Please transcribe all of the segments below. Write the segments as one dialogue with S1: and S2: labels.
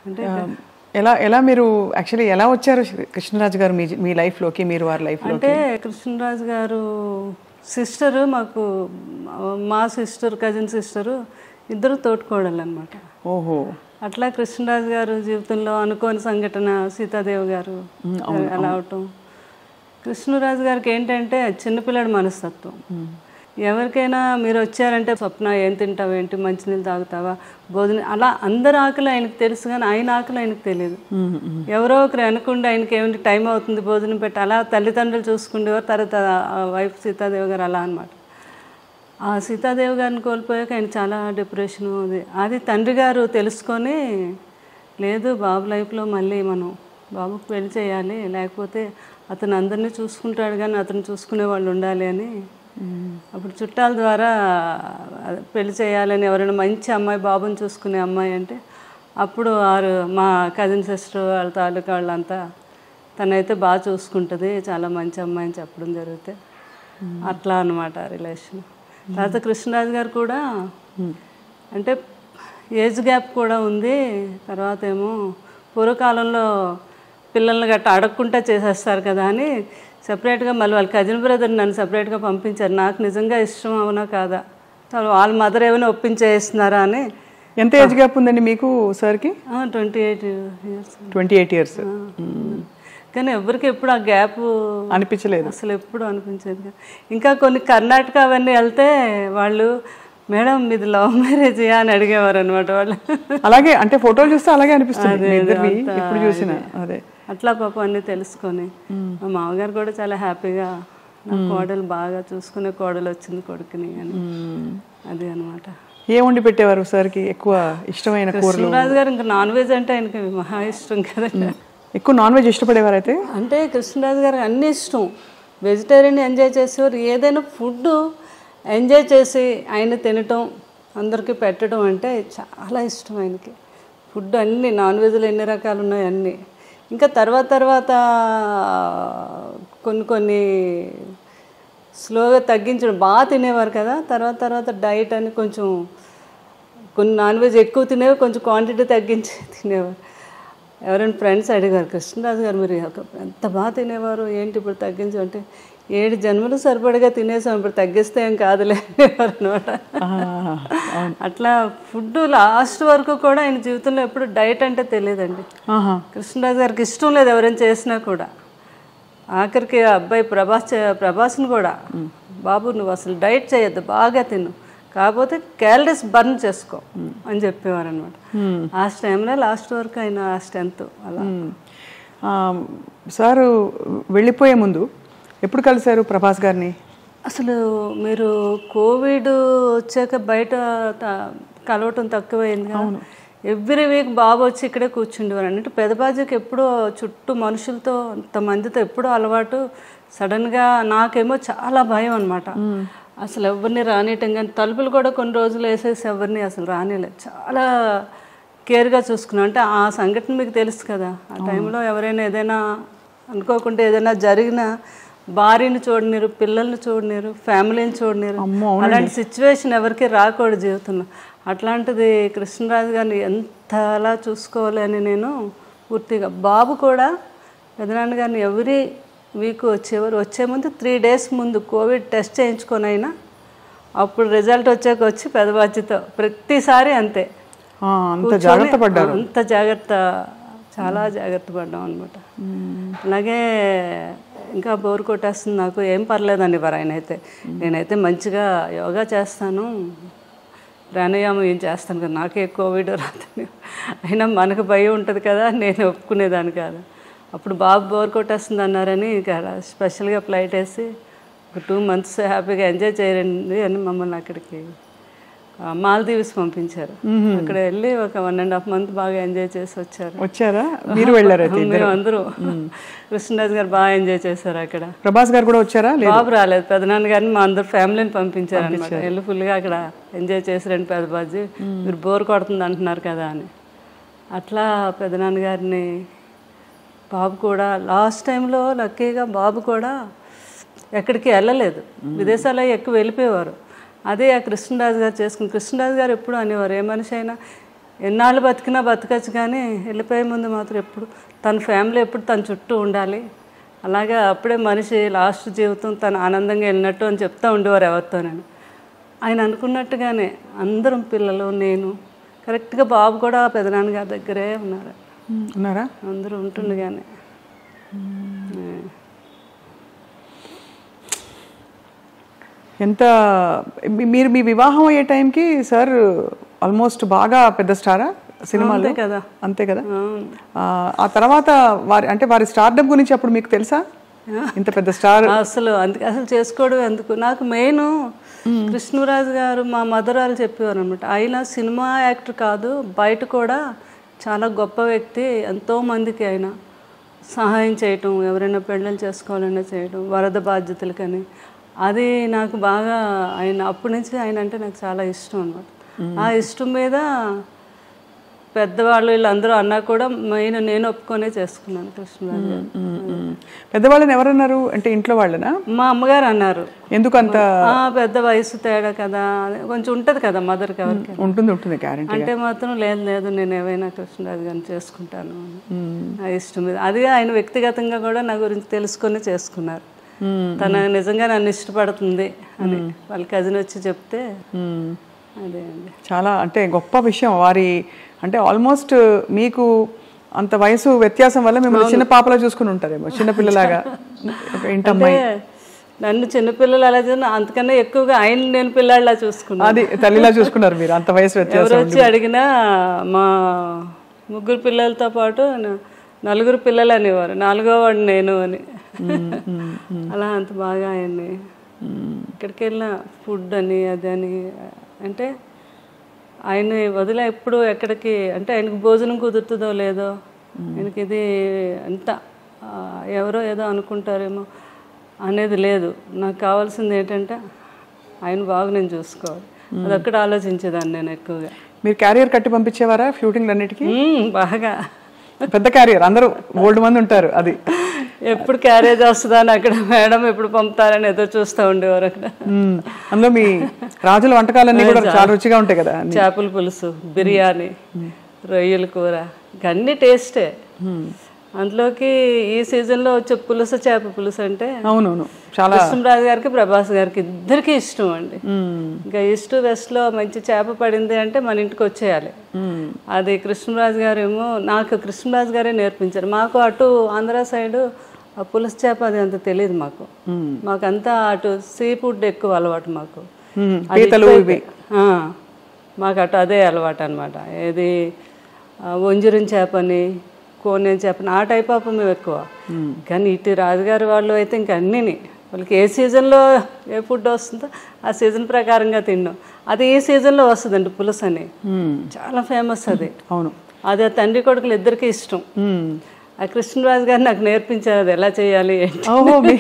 S1: అంటే
S2: ఆ, ఎలా ఎలా మీరు యాక్చువల్లీ ఎలా వచ్చారు కృష్ణరాజు గారు మీ మీ లైఫ్లోకి మీరు వారి లైఫ్లో
S1: అంటే కృష్ణరాజు గారు సిస్టరు మాకు మా సిస్టర్ కజిన్ సిస్టరు ఇద్దరు తోటికోడలు అనమాట
S2: ఓహో
S1: అట్లా కృష్ణరాజు గారు జీవితంలో అనుకోని సంఘటన సీతాదేవి గారు అలా అవటం కృష్ణరాజు గారికి ఏంటంటే చిన్నపిల్లడి మనస్తత్వం ఎవరికైనా మీరు వచ్చారంటే స్వప్న ఏం తింటావు ఏంటి మంచినీళ్ళు తాగుతావా భోజనం అలా అందరి ఆకలి ఆయనకు తెలుసు కానీ ఆయన ఆకలి ఆయనకు తెలియదు ఎవరో ఒకరు అనుకుంటే ఆయనకి ఏమిటి టైం అవుతుంది భోజనం పెట్టి అలా తల్లిదండ్రులు చూసుకుండేవారు తర్వాత ఆ వైఫ్ సీతాదేవి గారు అలా అనమాట ఆ సీతాదేవి గారిని కోల్పోయాక ఆయన చాలా డిప్రెషన్ అది అది తండ్రి గారు తెలుసుకొని లేదు బాబు లైఫ్లో మళ్ళీ మనం బాబుకు పెళ్లి చేయాలి లేకపోతే అతను అందరినీ చూసుకుంటాడు కానీ అతను చూసుకునే వాళ్ళు ఉండాలి అని అప్పుడు చుట్టాల ద్వారా అదే పెళ్లి చేయాలని ఎవరైనా మంచి అమ్మాయి బాబుని చూసుకునే అమ్మాయి అంటే అప్పుడు వారు మా కజిన్ సిస్టర్ వాళ్ళ తాలూకా వాళ్ళంతా తనైతే బాగా చూసుకుంటుంది చాలా మంచి అమ్మాయి అని చెప్పడం జరిగితే అట్లా అనమాట రిలేషన్ తర్వాత కృష్ణరాజు గారు కూడా అంటే ఏజ్ గ్యాప్ కూడా ఉంది తర్వాత ఏమో పూర్వకాలంలో పిల్లల్ని గట్ట అడగకుండా చేసేస్తారు కదా అని సపరేట్గా మళ్ళీ వాళ్ళ కజిన్ బ్రదర్ నన్ను సపరేట్గా పంపించారు నాకు నిజంగా ఇష్టం అవునా కాదా అసలు వాళ్ళ మదర్ ఏమైనా ఒప్పించేస్తున్నారా అని
S2: ఎంత ఏజ్ గ్యాప్ ఉందండి మీకు సార్కి
S1: twenty eight years
S2: twenty eight years
S1: కానీ ఎవరికి ఎప్పుడు ఆ గ్యాప్
S2: అనిపించలేదు
S1: అసలు ఎప్పుడు అనిపించేది కాదు. ఇంకా కొన్ని కర్ణాటక అవన్నీ వెళ్తే వాళ్ళు మేడం మీది లవ్ మ్యారేజ్ అని అడిగేవారు అనమాట వాళ్ళు
S2: అలాగే అంటే ఫోటోలు చూస్తే అలాగే అనిపిస్తుంది మీ ఇద్దరివి ఎప్పుడు చూసినా అదే
S1: అట్లా పాపం అన్నీ తెలుసుకొని మా మామగారు కూడా చాలా హ్యాపీగా నా కోడలు బాగా చూసుకునే కోడలు వచ్చింది కొడుకుని అని అది అనమాట
S2: ఏ వండి పెట్టేవారు సార్కి ఎక్కువ ఇష్టమైన కూరలు
S1: కృష్ణరాజు గారు ఇంకా నాన్ వెజ్ అంటే ఆయనకి మహా ఇష్టం కదండి
S2: ఎక్కువ నాన్ వెజ్ ఇష్టపడేవారు అయితే
S1: అంటే కృష్ణరాజు గారికి అన్ని ఇష్టం వెజిటేరియన్ ఎంజాయ్ చేసేవారు ఏదైనా ఫుడ్ ఎంజాయ్ చేసి ఆయన తినటం అందరికీ పెట్టడం అంటే చాలా ఇష్టం ఆయనకి ఫుడ్ అన్ని నాన్ వెజ్లు ఎన్ని రకాలు ఉన్నాయి అన్నీ ఇంకా తర్వాత తర్వాత కొన్ని కొన్ని స్లోగా తగ్గించడం బాగా తినేవారు కదా తర్వాత తర్వాత డైట్ అని కొంచెం కొన్ని నాన్ వెజ్ ఎక్కువ తినేవి కొంచెం క్వాంటిటీ తగ్గించి తినేవారు ఎవరైనా ఫ్రెండ్స్ అడిగారు కృష్ణరాజు గారు మీరు ఒక- ఎంత బాగా తినేవారు ఏంటి ఇప్పుడు తగ్గించు అంటే ఏడు జన్మలు సరిపడగా తినేసాం ఇప్పుడు తగ్గిస్తే ఏం కాదులే అనేవారు అనమాట అట్లా ఫుడ్ లాస్ట్ వరకు కూడా ఆయన జీవితంలో ఎప్పుడు డైట్ అంటే తెలియదండి
S2: ఆహా
S1: కృష్ణరాజు గారికి ఇష్టం లేదు ఎవరైనా చేసినా కూడా ఆఖరికి ఆ అబ్బాయి ప్రభాస్ చే- ప్రభాస్ని కూడా బాబు నువ్వు అసలు డైట్ చేయొద్దు బాగా తిను కాకపోతే క్యాలరీస్ బర్న్ చేసుకో అని చెప్పేవారు అనమాట ఆ టైంలో లాస్ట్ వరకు ఆయన ఆ స్ట్రెంత్ అలా
S2: ఆ, సారు వెళ్ళిపోయే ముందు ఎప్పుడు కలిశారు ప్రభాస్ గారిని
S1: అసలు మీరు కోవిడ్ వచ్చాక బయట త- కలవటం తక్కువైంది కదా ఎవ్రీ వీక్ బాబు వచ్చి ఇక్కడే కూర్చుండేవారు అంటే పెదబాజీకి ఎప్పుడో చుట్టూ మనుషులతో అంతమందితో ఎప్పుడో అలవాటు సడన్గా నాకేమో చాలా భయం అనమాట అసలు ఎవరిని రానియటం కానీ తలుపులు కూడా కొన్ని రోజులు వేసేసి ఎవరిని అసలు రానియలేదు చాలా కేర్గా చూసుకున్నాం అంటే ఆ సంఘటన మీకు తెలుసు కదా ఆ టైంలో ఎవరైనా ఏదైనా అనుకోకుండా ఏదైనా జరిగినా భార్యని చూడనిరు పిల్లల్ని చూడనిరు ఫ్యామిలీని చూడనిరు అలాంటి సిచ్యువేషన్ ఎవరికి రాకూడదు జీవితంలో అట్లాంటిది కృష్ణరాజు గారిని ఎంతలా చూసుకోవాలి అని నేను పూర్తిగా బాబు కూడా పెదనాన్న గారిని ఎవరి వీక్ వచ్చేవారు వచ్చే ముందు త్రీ డేస్ ముందు కోవిడ్ టెస్ట్ చేయించుకొని అయినా అప్పుడు రిజల్ట్ వచ్చాక వచ్చి పెద్ద బాధ్యత ప్రతిసారి అంతే
S2: ఆ, అంత జాగ్రత్త పడ్డారు
S1: అంత జాగ్రత్త చాలా జాగ్రత్త పడ్డాం అనమాట అలాగే ఇంకా బోర్ కొట్టేస్తుంది నాకు ఏం పర్లేదండి వారు ఆయన అయితే నేనైతే మంచిగా యోగా చేస్తాను ప్రాణాయామం ఏం చేస్తాను కదా నాకే కోవిడ్ రాదని అయినా మనకు భయం ఉంటుంది కదా నేను ఒప్పుకునేదాన్ని కాదు అప్పుడు బాబు బోర్ కొట్టేస్తుంది అన్నారని ఇంకా స్పెషల్గా ఫ్లైట్ వేసి ఒక టూ మంత్స్ హ్యాపీగా ఎంజాయ్ చేయండి అని మమ్మల్ని అక్కడికి ఆ, మాల్దీవ్స్ పంపించారు అక్కడ వెళ్ళి ఒక వన్ అండ్ హాఫ్ మంత్ బాగా ఎంజాయ్ చేసి వచ్చారు
S2: వచ్చారా మీరు వెళ్ళారు అయితే
S1: మేము అందరూ కృష్ణరాజు గారు బాగా ఎంజాయ్ చేశారు అక్కడ
S2: ప్రభాస్ గారు కూడా వచ్చారా లేదు
S1: బాబు రాలేదు పెదనాన్న గారిని మా అందరు ఫ్యామిలీని పంపించారు అనమాట వెళ్ళి ఫుల్గా అక్కడ ఎంజాయ్ చేసారండి పెద్దబాజీ మీరు బోర్ కొడుతుంది అంటున్నారు కదా అని అట్లా పెదనాన్న గారిని బాబు కూడా లాస్ట్ టైంలో లక్కీగా బాబు కూడా ఎక్కడికి వెళ్ళలేదు విదేశాల్లో ఎక్కువ వెళ్ళిపోయేవారు అదే ఆ కృష్ణరాజు గారు చేసుకుని కృష్ణరాజు గారు ఎప్పుడు అనేవారు ఏ మనిషి అయినా ఎన్నాళ్ళు బతికినా బతకచ్చు కానీ వెళ్ళిపోయే ముందు మాత్రం ఎప్పుడు తన ఫ్యామిలీ ఎప్పుడు తన చుట్టూ ఉండాలి అలాగే అప్పుడే మనిషి లాస్ట్ జీవితం తను ఆనందంగా వెళ్ళినట్టు అని చెప్తూ ఉండేవారు ఎవరితో నేను ఆయన అనుకున్నట్టుగానే అందరం పిల్లలు నేను కరెక్ట్గా బాబు కూడా పెదనాన్నగారి దగ్గరే ఉన్నారు
S2: మ్మ్. ఉన్నారా
S1: అందరూ ఉంటుండగానే
S2: ఎంత మీ- మీరు మీ వివాహం అయ్యే టైంకి సార్ ఆల్మోస్ట్ బాగా పెద్ద స్టారా సినిమాలో
S1: అంతే కదా
S2: అంతే కదా
S1: అవును.
S2: ఆ, ఆ తర్వాత వారి అంటే వారి స్టార్డప్ గురించి అప్పుడు మీకు తెలుసా ఇంత పెద్ద స్టార్
S1: అసలు అందుకే అసలు చేసుకోవడం ఎందుకు నాకు మెయిన్ కృష్ణరాజు గారు మా మదరాలు చెప్పేవారు అనమాట ఆయన సినిమా యాక్టర్ కాదు బయట కూడా చాలా గొప్ప వ్యక్తి ఎంతో మందికి ఆయన సహాయం చేయటం ఎవరైనా పెళ్ళిళ్ళు చేసుకోవాలన్నా చేయడం వరద బాధ్యతలకని అది నాకు బాగా ఆయన అప్పటి నుంచి ఆయన అంటే నాకు చాలా ఇష్టం అనమాట ఆ ఇష్టం మీద పెద్దవాళ్ళు వీళ్ళందరూ అన్నా కూడా మెయిన్ నేను ఒప్పుకొనే చేసుకున్నాను కృష్ణరాజు గారు
S2: పెద్దవాళ్ళని ఎవరన్నారు అంటే ఇంట్లో వాళ్ళనా
S1: మా అమ్మగారు అన్నారు
S2: ఎందుకు అంత
S1: "ఆ, పెద్ద వయసు తేడా కదా అని కొంచెం ఉంటది కదా మదర్కి ఎవరికి
S2: ఉంటుంది ఉంటుంది గ్యారంటీ
S1: అంటే మాత్రం లేదు లేదు నేను ఏవైనా కృష్ణరాజు గారిని చేసుకుంటాను అని నా ఇష్టం మీద అది ఆయన వ్యక్తిగతంగా కూడా నా గురించి తెలుసుకొని చేసుకున్నారు తను నిజంగా నన్ను ఇష్టపడుతుంది అని వాళ్ళ కజిన్ వచ్చి చెప్తే అదే అండి
S2: చాలా అంటే గొప్ప విషయం వారి అంటే ఆల్మోస్ట్ మీకు అంత వయసు వ్యత్యాసం వల్ల మిమ్మల్ని చిన్న పాపలా చూసుకుని ఉంటారేమో చిన్న పిల్లలాగా ఒక ఇంటమ్మాయి
S1: అంటే నన్ను చిన్నపిల్లలు అలా చూసిన అంతకన్నా ఎక్కువగా ఆయన నేను పిల్లాడిలా చూసుకున్నాను
S2: అది తల్లిలా చూసుకున్నారు మీరు అంత వయసు వ్యత్యాసం
S1: ఎవరు వచ్చి అడిగినా మా ముగ్గురు పిల్లలతో పాటు న- నలుగురు పిల్లలు అనేవారు నాలుగో వాడు నేను అని అలా అంత బాగా ఆయన్ని ఇక్కడికి వెళ్ళిన ఫుడ్ అని అది అని అంటే ఆయన్ని వదిలే ఎప్పుడు ఎక్కడికి అంటే ఆయనకు భోజనం కుదురుతుందో లేదో ఆయనకి ఇది అంత ఆ, ఎవరో ఏదో అనుకుంటారేమో అనేది లేదు నాకు కావాల్సింది ఏంటంటే ఆయన బాగా నేను చూసుకోవాలి అదొక్కటి ఆలోచించేదాన్ని నేను ఎక్కువగా
S2: మీరు క్యారియర్ కట్టి పంపించేవారా షూటింగ్ అన్నిటికీ
S1: మ్మ్, బాగా
S2: పెద్ద క్యారియర్ అందరూ ఓల్డ్ మంది ఉంటారు అది
S1: ఎప్పుడు క్యారేజ్ వస్తుందా అని అక్కడ మేడం ఎప్పుడు పంపుతారని ఎదురు చూస్తూ ఉండేవారు అక్కడ
S2: మ్మ్. అందులో మీ రాజుల వంటకాలన్నీ కూడా చాలా రుచిగా ఉంటాయి కదా
S1: చేపల పులుసు బిర్యానీ రొయ్యల కూర ఇక అన్ని టేస్టే అందులోకి ఈ సీజన్లో వచ్చే పులుసు చేప పులుసు అంటే
S2: అవునవును చాలా
S1: కృష్ణరాజు గారికి ప్రభాస్ గారికి ఇద్దరికి ఇష్టం అండి
S2: మ్మ్.
S1: ఇంకా ఈస్ట్ వెస్ట్లో మంచి చేప పడింది అంటే మన ఇంటికి వచ్చేయాలి
S2: మ్మ్.
S1: అది కృష్ణరాజు గారు ఏమో నాకు కృష్ణరాజు గారే నేర్పించారు మాకు అటు ఆంధ్ర సైడు ఆ పులుసు చేప అది అంత తెలియదు మాకు మాకంతా అటు సీ ఫుడ్ ఎక్కువ అలవాటు మాకు
S2: మ్మ్.
S1: అది
S2: పీతలు
S1: ఇటు
S2: ఇవి
S1: వైపే. ఆ, మాకు అటు అదే అలవాటు అనమాట ఏది ఆ, వంజరం చేపని కోనేం చేపని ఆ టైప్ ఆఫ్ మేము ఎక్కువ కానీ ఇటు రాజుగారి వాళ్ళు అయితే ఇంక అన్నీని వాళ్ళకి ఏ సీజన్లో ఏ ఫుడ్ వస్తుందో ఆ సీజన్ ప్రకారంగా తిన్నాం అది ఈ సీజన్లో వస్తుందండి పులుసు అని
S2: మ్మ్.
S1: చాలా ఫేమస్ అది
S2: అవును
S1: అది ఆ తండ్రి కొడుకులు ఇద్దరికి ఇష్టం
S2: మ్మ్.
S1: ఆ కృష్ణరాజు గారు నాకు నేర్పించారు అది ఎలా చేయాలి ఏంటి
S2: ఓహో మీ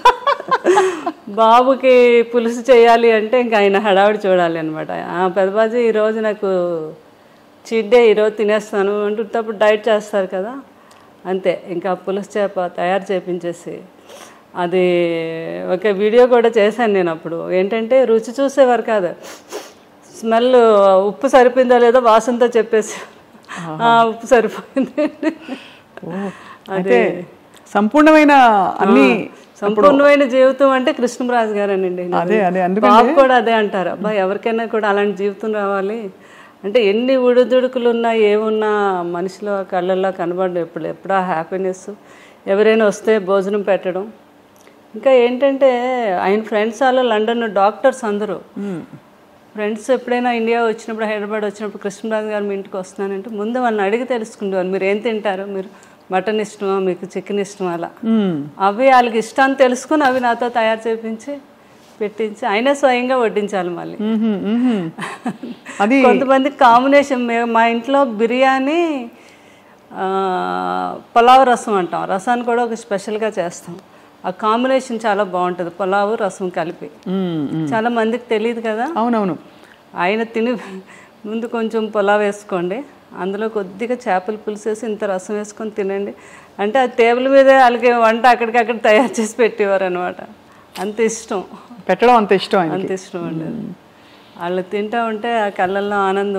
S1: బాబుకి పులుసు చేయాలి అంటే ఇంకా ఆయన హడావిడి చూడాలి అనమాట పెద్దబాజీ ఈరోజు నాకు చీట్ డే ఈరోజు తినేస్తాను అంటున్నప్పుడు డైట్ చేస్తారు కదా అంతే ఇంకా పులుసు చేప తయారు చేపించేసి అది ఒక వీడియో కూడా చేశాను నేను అప్పుడు ఏంటంటే రుచి చూసేవారు కాదు స్మెల్ ఉప్పు సరిపోయిందో లేదో వాసనతో చెప్పేసి "ఆ, ఉప్పు సరిపోయింది
S2: ఓ, అయితే సంపూర్ణమైన అన్ని
S1: సంపూర్ణమైన జీవితం అంటే కృష్ణరాజు గారేనండి
S2: అదే అదే అందుకని
S1: బాబు కూడా అదే అంటారు అబ్బా ఎవరికైనా కూడా అలాంటి జీవితం రావాలి అంటే ఎన్ని ఉడుదుడుకులు ఉన్నా ఏమున్నా మనిషిలో కళ్ళల్లో కనబడడం ఎప్పుడు ఎప్పుడా హ్యాపీనెస్ ఎవరైనా వస్తే భోజనం పెట్టడం ఇంకా ఏంటంటే ఆయన ఫ్రెండ్స్ అలా లండన్ డాక్టర్స్ అందరూ ఫ్రెండ్స్ ఎప్పుడైనా ఇండియా వచ్చినప్పుడు హైదరాబాద్ వచ్చినప్పుడు కృష్ణరాజు గారు మీ ఇంటికి వస్తున్నానంటే ముందు వాళ్ళని అడిగి తెలుసుకునేవారు మీరు ఏం తింటారు మీరు మటన్ ఇష్టమా మీకు చికెన్ ఇష్టమా అలా
S2: మ్మ్.
S1: అవి వాళ్ళకి ఇష్టాన్ని తెలుసుకుని అవి నాతో తయారు చేపించి పెట్టించి అయినా స్వయంగా వడ్డించాలి మళ్ళీ
S2: మ్మ్, మ్మ్. అది
S1: కొంతమంది కాంబినేషన్ మేము మా ఇంట్లో బిర్యానీ ఆ, పులావ్ రసం అంటాం రసాన్ని కూడా ఒక స్పెషల్గా చేస్తాం ఆ కాంబినేషన్ చాలా బాగుంటుంది పులావ్ రసం కలిపి
S2: మ్మ్, మ్మ్.
S1: చాలా మందికి తెలియదు కదా
S2: అవునవును
S1: ఆయన తిని ముందు కొంచెం పులావ్ వేసుకోండి అందులో కొద్దిగా చేపల పులుసు వేసి ఇంత రసం వేసుకొని తినండి అంటే ఆ టేబుల్ మీద వాళ్ళకి వంట అక్కడికక్కడ తయారు చేసి పెట్టేవారు అనమాట అంత ఇష్టం
S2: పెట్టడం అంత ఇష్టం ఆయన
S1: అంత ఇష్టం అండి వాళ్ళు తింటా ఉంటే ఆ కళ్ళల్లో ఆనందం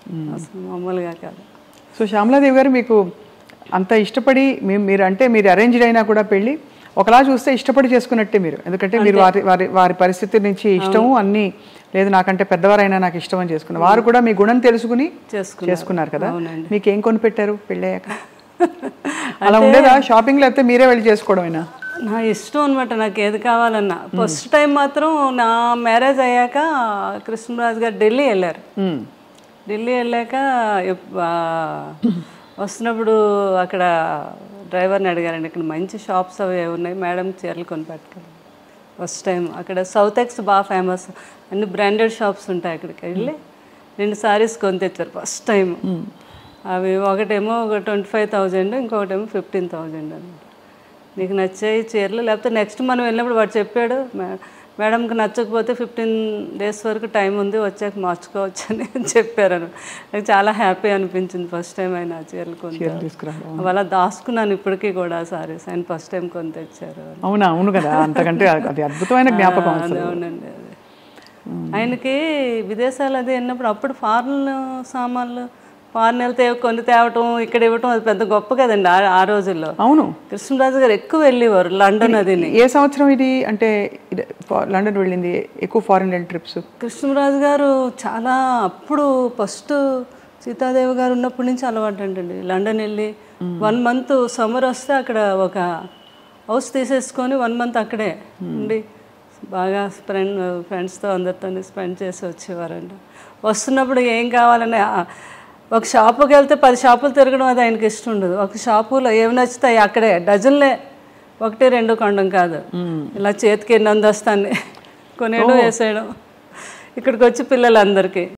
S1: అసలు మామూలుగా కాదు
S2: సో శ్యామలాదేవి గారు మీకు అంత ఇష్టపడి మీ- మీరు అంటే మీరు అరేంజ్డ్ అయినా కూడా పెళ్ళి ఒకలా చూస్తే ఇష్టపడి చేసుకున్నట్టే మీరు ఎందుకంటే మీరు వారి వారి వారి పరిస్థితి నుంచి ఇష్టము అన్ని లేదు నాకంటే పెద్దవారైనా నాకు ఇష్టం అని చేసుకున్నారు వారు కూడా మీ గుణం తెలుసుకుని
S1: చేసుకున్నారు.
S2: చేసుకున్నారు కదా
S1: అవునండి.
S2: మీకు ఏం కొనిపెట్టారు పెళ్ళయ్యాక అలా ఉండేదా షాపింగ్ లేకపోతే మీరే వెళ్ళి చేసుకోవడమేనా
S1: నా ఇష్టం అనమాట నాకు ఏది కావాలన్నా ఫస్ట్ టైం మాత్రం నా మ్యారేజ్ అయ్యాక కృష్ణరాజు గారు ఢిల్లీ వెళ్ళారు
S2: మ్మ్.
S1: ఢిల్లీ వెళ్ళాక ఎప్- ఆ, వస్తున్నప్పుడు అక్కడ డ్రైవర్ని అడిగారండి ఇక్కడ మంచి షాప్స్ అవి ఉన్నాయి మేడం చీరలు కొని పెట్టుకోండి ఫస్ట్ టైం అక్కడ సౌత్ ఎక్స్ బాగా ఫేమస్ అన్ని బ్రాండెడ్ షాప్స్ ఉంటాయి అక్కడికి వెళ్ళి రెండు సారీస్ కొని తెచ్చారు ఫస్ట్ టైం అవి ఒకటేమో ఒక ట్వంటీ ఫైవ్ థౌజండ్ ఇంకొకటేమో ఫిఫ్టీన్ థౌజండ్ అనమాట నీకు నచ్చాయి చీరలు లేకపోతే నెక్స్ట్ మనం వెళ్ళినప్పుడు వాడు చెప్పాడు "మే- మేడంకి నచ్చకపోతే ఫిఫ్టీన్ డేస్ వరకు టైం ఉంది వచ్చాక మార్చుకోవచ్చు అని చెప్పారు అన్నమాట. నాకు చాలా హ్యాపీ అనిపించింది ఫస్ట్ టైం ఆయన ఆ చీరలు కొని
S2: చీరలు తీసుకురావడం
S1: అలా దాచుకున్నాను ఇప్పటికీ కూడా సారీస్ ఆయన ఫస్ట్ టైం కొని తెచ్చారు
S2: అవునా అవును కదా అంతకంటే అది అద్భుతమైన జ్ఞాపకం
S1: అదే
S2: అసలు
S1: అవునండి అదే ఆయనకి విదేశాలు అది వెళ్ళినప్పుడు అప్పుడు ఫారెన్ సామాన్లు ఫారెన్ వెళ్తే కొన్ని తేవటం ఇక్కడ ఇవ్వటం అది పెద్ద గొప్ప కదండి ఆ- ఆ రోజుల్లో
S2: అవును
S1: కృష్ణరాజు గారు ఎక్కువ వెళ్ళేవారు లండన్ అదిని
S2: ఏ సంవత్సరం ఇది అంటే ఇది ఫా- లండన్ వెళ్ళింది ఎక్కువ ఫారిన్ ట్రిప్స్
S1: కృష్ణరాజు గారు చాలా అప్పుడు ఫస్ట్ సీతాదేవి గారు ఉన్నప్పటి నుంచి అలవాటు అంటండి లండన్ వెళ్ళి వన్ మంత్ సమ్మర్ వస్తే అక్కడ ఒక హౌస్ తీసేసుకొని వన్ మంత్ అక్కడే ఉండి బాగా ఫ్రెండ్ ఫ్రెండ్స్తో అందరితో స్పెండ్ చేసి వచ్చేవారండి వస్తున్నప్పుడు ఏం కావాలని ఆ, ఒక షాపుకి వెళ్తే పది షాపులు తిరగడం అది ఆయనకి ఇష్టం ఉండదు ఒక షాపులో ఏమి నచ్చుతాయి అక్కడే డజన్లే ఒకటి రెండు కొండం కాదు ఇలా చేతికి ఎన్ని అందొస్తాన్ని కొనేయడం వేసేయడం ఇక్కడికి వచ్చి పిల్లలందరికీ